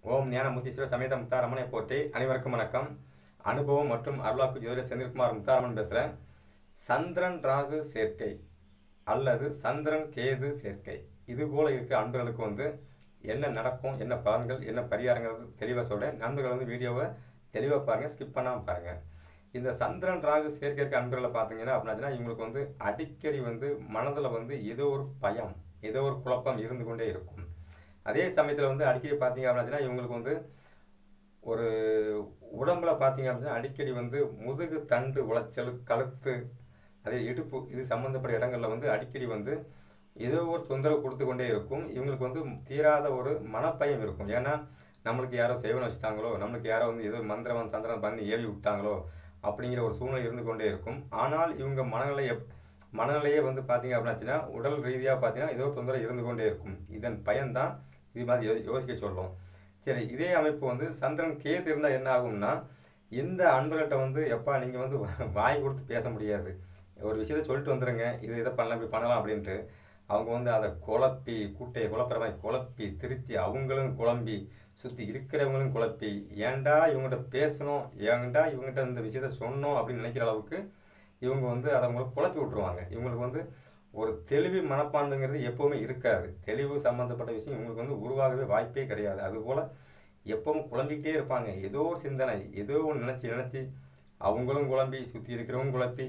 ஓம் ஞானமுத்தீஸ்வர சமேத முத்தாரமனை போற்றி அனைவருக்கும் வணக்கம் அனுபவம் மற்றும் அருளாக்கு ஜோதிட செந்தில்குமார் முத்தாரமன் பேசுகிறேன் சந்திரன் ராகு சேர்க்கை அல்லது சந்திரன் கேது சேர்க்கை இது போல இருக்கிற அன்பர்களுக்கு வந்து என்ன நடக்கும் என்ன பலன்கள் என்ன பரிகாரங்கள் தெளிவாக சொல்கிறேன் நண்பர்கள் வந்து வீடியோவை தெளிவாக பாருங்கள் ஸ்கிப் பண்ணாமல் பாருங்கள் இந்த சந்திரன் ராகு சேர்க்கை இருக்க அன்பர்களை பார்த்தீங்கன்னா அப்படின்னாச்சுன்னா இவங்களுக்கு வந்து அடிக்கடி வந்து மனதில் வந்து ஏதோ ஒரு பயம் ஏதோ ஒரு குழப்பம் இருந்து கொண்டே இருக்கும் அதே சமயத்தில் வந்து அடிக்கடி பார்த்தீங்க அப்படின்னா இவங்களுக்கு வந்து ஒரு உடம்புல பார்த்தீங்க அப்படின்னா அடிக்கடி வந்து முதுகு தண்டு உளைச்சல் கழுத்து அதே இடுப்பு இது சம்மந்தப்பட்ட இடங்கள்ல வந்து அடிக்கடி வந்து ஏதோ ஒரு தொந்தரவு கொடுத்து கொண்டே இருக்கும் இவங்களுக்கு வந்து தீராத ஒரு மனப்பயம் இருக்கும் ஏன்னா நம்மளுக்கு யாரோ சேவனை வச்சுட்டாங்களோ நம்மளுக்கு யாரோ வந்து ஏதோ மந்திரவன் சந்திரன் பண்ணி ஏவி விட்டாங்களோ அப்படிங்கிற ஒரு சூழ்நிலை இருந்து கொண்டே இருக்கும் ஆனால் இவங்க மனநிலை எப் மனநிலையே வந்து பார்த்தீங்க அப்படின்னாச்சுன்னா உடல் ரீதியாக பார்த்தீங்கன்னா ஏதோ ஒரு தொந்தரவு இருந்து கொண்டே இருக்கும் இதன் பயன்தான் இது மாதிரி யோ- யோசிக்க சொல்லும் சரி இதே அமைப்பு வந்து சந்திரன் கேது இருந்தால் என்ன ஆகும்னா இந்த அன்பர்கள்ட்ட வந்து எப்பா நீங்கள் வந்து வாய் கொடுத்து பேச முடியாது ஒரு விஷயத்த சொல்லிட்டு வந்துடுங்க இது இதை பண்ணலாம் இப்படி பண்ணலாம் அப்படின்ட்டு அவங்க வந்து அதை குழப்பி கூட்டையை குழப்புற மாதிரி குழப்பி திருச்சி அவங்களும் குழம்பி சுற்றி இருக்கிறவங்களும் குழப்பி ஏன்டா இவங்ககிட்ட பேசணும் ஏன்டா இவங்ககிட்ட இந்த விஷயத்த சொன்னோம் அப்படின்னு நினைக்கிற அளவுக்கு இவங்க வந்து அதை அவங்களுக்கு குழப்பி விட்ருவாங்க இவங்களுக்கு வந்து ஒரு தெளிவு மனப்பான்மைங்கிறது எப்போவுமே இருக்காது தெளிவு சம்மந்தப்பட்ட விஷயம் இவங்களுக்கு வந்து உருவாகவே வாய்ப்பே கிடையாது அதுபோல் எப்பவும் குழம்பிக்கிட்டே இருப்பாங்க ஏதோ ஒரு சிந்தனை ஏதோ ஒன்று நினச்சி நினச்சி அவங்களும் குழம்பி சுற்றி இருக்கிறவங்க குழப்பி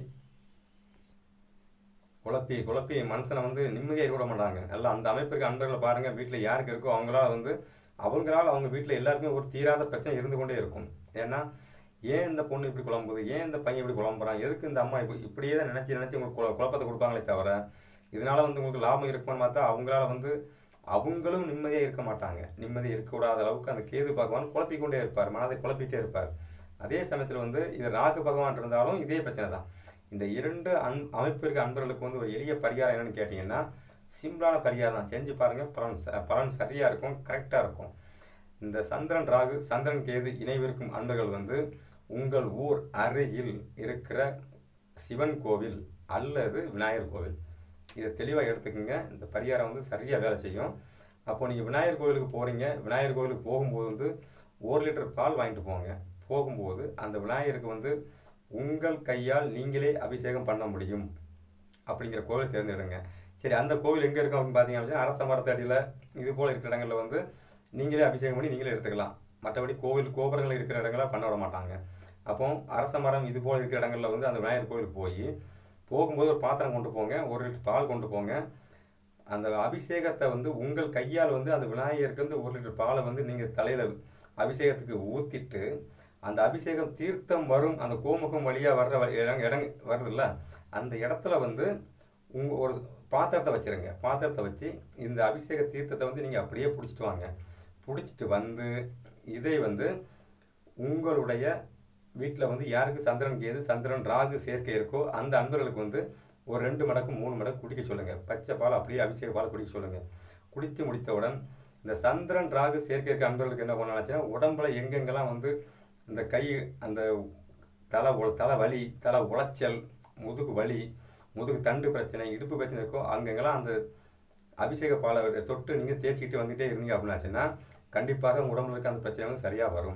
குழப்பி குழப்பி மனுஷனை வந்து நிம்மதியாக இருக்க விட மாட்டாங்க நல்லா அந்த அமைப்பிற்கு அன்பர்களை பாருங்கள் வீட்டில் யாருக்கு இருக்கோ அவங்களால வந்து அவங்களால அவங்க வீட்டில் எல்லாருக்குமே ஒரு தீராத பிரச்சனை இருந்து கொண்டே இருக்கும் ஏன்னா ஏன் இந்த பொண்ணு இப்படி குழம்புது ஏன் இந்த பையன் இப்படி குழம்புறான் எதுக்கு இந்த அம்மா இப்படி இப்படியே தான் நினச்சி நினச்சி உங்களுக்கு குழ- குழப்பத்தை கொடுப்பாங்களே தவிர இதனால வந்து உங்களுக்கு லாபம் இருக்குமான்னு பார்த்தா அவங்களால வந்து அவங்களும் நிம்மதியாக இருக்க மாட்டாங்க நிம்மதியாக இருக்கக்கூடாத அளவுக்கு அந்த கேது பகவான் குழப்பிக்கொண்டே இருப்பார் மனதை குழப்பிட்டே இருப்பார் அதே சமயத்தில் வந்து இது ராகு பகவான் இருந்தாலும் இதே பிரச்சனை தான் இந்த இரண்டு அன் அமைப்பிற்கு அன்பர்களுக்கு வந்து ஒரு எளிய பரிகாரம் என்னன்னு கேட்டிங்கன்னா சிம்பிளான பரிகாரம் தான் செஞ்சு பாருங்கள் பலன் ச- பலன் சரியாக இருக்கும் கரெக்டாக இருக்கும் இந்த சந்திரன் ராகு சந்திரன் கேது இணைவிருக்கும் அன்பர்கள் வந்து உங்கள் ஊர் அருகில் இருக்கிற சிவன் கோவில் அல்லது விநாயகர் கோவில் இதை தெளிவாக எடுத்துக்கோங்க இந்த பரிகாரம் வந்து சரியாக வேலை செய்யும் அப்போ நீங்கள் விநாயகர் கோவிலுக்கு போகிறீங்க விநாயகர் கோவிலுக்கு போகும்போது வந்து ஒரு லிட்டர் பால் வாங்கிட்டு போங்க போகும்போது அந்த விநாயகருக்கு வந்து உங்கள் கையால் நீங்களே அபிஷேகம் பண்ண முடியும் அப்படிங்கிற கோவில் தேர்ந்தெடுங்க சரி அந்த கோவில் எங்கே இருக்கும் அப்படின்னு பார்த்தீங்க அப்படின்னா அரச மரத்தடியில் இது போல் இருக்கிற இடங்களில் வந்து நீங்களே அபிஷேகம் பண்ணி நீங்களே எடுத்துக்கலாம் மற்றபடி கோவில் கோபுரங்கள் இருக்கிற இடங்கள பண்ண விட மாட்டாங்க அப்போ அரச மரம் இது போல் இருக்கிற இடங்களில் வந்து அந்த விநாயகர் கோவிலுக்கு போய் போகும்போது ஒரு பாத்திரம் கொண்டு போங்க ஒரு லிட்டர் பால் கொண்டு போங்க அந்த அபிஷேகத்தை வந்து உங்கள் கையால் வந்து அந்த விநாயகருக்கு வந்து ஒரு லிட்டர் பாலை வந்து நீங்கள் தலையில் அபிஷேகத்துக்கு ஊற்றிட்டு அந்த அபிஷேகம் தீர்த்தம் வரும் அந்த கோமுகம் வழியாக வர்ற வ- இடம் இடம் வருதுல்ல அந்த இடத்துல வந்து உங்கள் ஒரு பாத்திரத்தை வச்சிருங்க பாத்திரத்தை வச்சு இந்த அபிஷேக தீர்த்தத்தை வந்து நீங்கள் அப்படியே பிடிச்சிட்டு வாங்க பிடிச்சிட்டு வந்து இதை வந்து உங்களுடைய வீட்டில் வந்து யாருக்கு சந்திரன் கேது சந்திரன் ராகு சேர்க்கை இருக்கோ அந்த அன்பர்களுக்கு வந்து ஒரு ரெண்டு மடக்கு மூணு மடக்கு குடிக்க சொல்லுங்கள் பச்சை பால் அப்படியே அபிஷேக பால் குடிக்க சொல்லுங்கள் குடித்து முடித்தவுடன் இந்த சந்திரன் ராகு சேர்க்கை இருக்க அன்பர்களுக்கு என்ன பண்ணாச்சுன்னா உடம்புல எங்கெங்கெல்லாம் வந்து இந்த கை அந்த தலை உ- தலை வலி தலை உளைச்சல் முதுகு வலி முதுகு தண்டு பிரச்சனை இடுப்பு பிரச்சனை இருக்கோ அங்கங்கெல்லாம் அந்த அபிஷேக பாலை தொட்டு நீங்கள் தேய்ச்சிக்கிட்டு வந்துகிட்டே இருந்தீங்க அப்படின்னாச்சுன்னா கண்டிப்பாக உங்க உடம்புல இருக்க அந்த பிரச்சனை வந்து சரியாக வரும்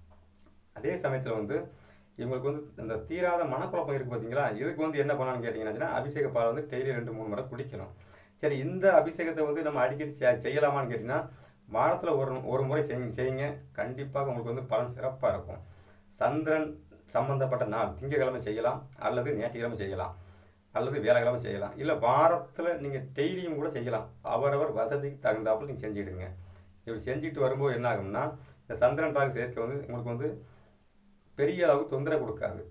அதே சமயத்தில் வந்து இவங்களுக்கு வந்து அந்த தீராத மனக்குழப்பம் இருக்குது பார்த்தீங்களா இதுக்கு வந்து என்ன பண்ணலாம்னு கேட்டிங்கன்னா அபிஷேக பால் வந்து டெய்லி ரெண்டு மூணு முறை குடிக்கணும் சரி இந்த அபிஷேகத்தை வந்து நம்ம அடிக்கடி செ- செய்யலாமான்னு கேட்டிங்கன்னா வாரத்தில் ஒரு ஒரு முறை செய்யுங்க செய்யுங்க கண்டிப்பாக உங்களுக்கு வந்து பலன் சிறப்பாக இருக்கும் சந்திரன் சம்பந்தப்பட்ட நாள் திங்கக்கிழமை செய்யலாம் அல்லது ஞாயிற்றுக்கிழமை செய்யலாம் அல்லது வேலைக்கிழமை செய்யலாம் இல்லை வாரத்தில் நீங்கள் டெய்லியும் கூட செய்யலாம் அவரவர் வசதிக்கு தகுந்தாப்புல நீங்கள் செஞ்சுடுங்க இப்படி செஞ்சுட்டு வரும்போது என்ன ஆகும்னா இந்த சந்திரன் ராகு சேர்க்கை வந்து உங்களுக்கு வந்து பெரிய அளவுக்கு தொந்தரவு கொடுக்காது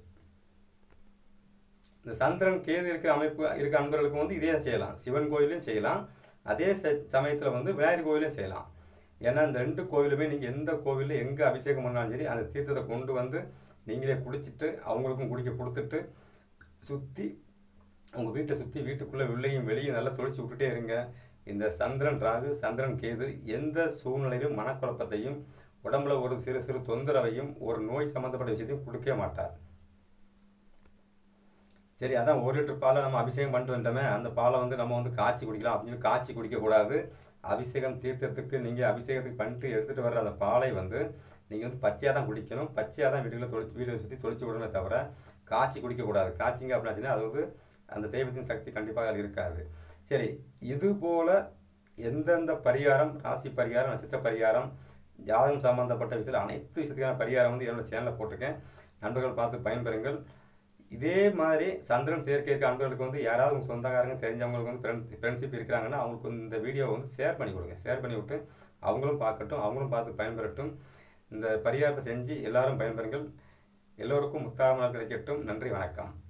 இந்த சந்திரன் கேது இருக்கிற அமைப்பு இருக்க அன்பர்களுக்கு வந்து இதே செய்யலாம் சிவன் கோயிலையும் செய்யலாம் அதே ச- சமயத்தில் வந்து விநாயகர் கோயிலையும் செய்யலாம் ஏன்னா இந்த ரெண்டு கோவிலுமே நீங்கள் எந்த கோவிலில் எங்கே அபிஷேகம் பண்ணாலும் சரி அந்த தீர்த்தத்தை கொண்டு வந்து நீங்களே குடிச்சிட்டு அவங்களுக்கும் குடிக்க கொடுத்துட்டு சுற்றி உங்கள் வீட்டை சுற்றி வீட்டுக்குள்ளே உள்ளேயும் வெளியும் நல்லா தொளிச்சு விட்டுட்டே இருங்க இந்த சந்திரன் ராகு சந்திரன் கேது எந்த சூழ்நிலையிலும் மனக்குழப்பத்தையும் உடம்புல ஒரு சிறு சிறு தொந்தரவையும் ஒரு நோய் சம்மந்தப்பட்ட விஷயத்தையும் கொடுக்கவே மாட்டார் சரி அதான் ஒரு லிட்டர் பாலை நம்ம அபிஷேகம் பண்ணிட்டு வந்துட்டோமே அந்த பாலை வந்து நம்ம வந்து காய்ச்சி குடிக்கலாம் அப்படின்னு சொல்லி காய்ச்சி குடிக்கக்கூடாது அபிஷேகம் தீர்த்தத்துக்கு நீங்கள் அபிஷேகத்துக்கு பண்ணிட்டு எடுத்துகிட்டு வர்ற அந்த பாலை வந்து நீங்கள் வந்து பச்சையாக தான் குடிக்கணும் பச்சையாக தான் வீட்டுக்குள்ள தொளிச்சு வீட்டை சுற்றி தொளிச்சு விடணுமே தவிர காய்ச்சி குடிக்கக்கூடாது காய்ச்சிங்க அப்படின்னாச்சுன்னா அது வந்து அந்த தெய்வத்தின் சக்தி கண்டிப்பாக அதில் இருக்காது சரி இது போல் எந்தெந்த பரிகாரம் ராசி பரிகாரம் நட்சத்திர பரிகாரம் ஜாதகம் சம்பந்தப்பட்ட விஷயத்தில் அனைத்து விஷயத்துக்கான பரிகாரம் வந்து என்னோட சேனலில் போட்டிருக்கேன் நண்பர்கள் பார்த்து பயன்பெறுங்கள் இதே மாதிரி சந்திரன் சேர்க்கை இருக்க அன்பர்களுக்கு வந்து யாராவது உங்கள் சொந்தக்காரங்க தெரிஞ்சவங்களுக்கு வந்து ஃப்ரெண்ட் ஃப்ரெண்ட்ஷிப் இருக்கிறாங்கன்னா அவங்களுக்கு வந்து இந்த வீடியோவை வந்து ஷேர் பண்ணி கொடுங்க ஷேர் பண்ணி விட்டு அவங்களும் பார்க்கட்டும் அவங்களும் பார்த்து பயன்பெறட்டும் இந்த பரிகாரத்தை செஞ்சு எல்லாரும் பயன்பெறுங்கள் எல்லோருக்கும் முத்தாரமாக கிடைக்கட்டும் நன்றி வணக்கம்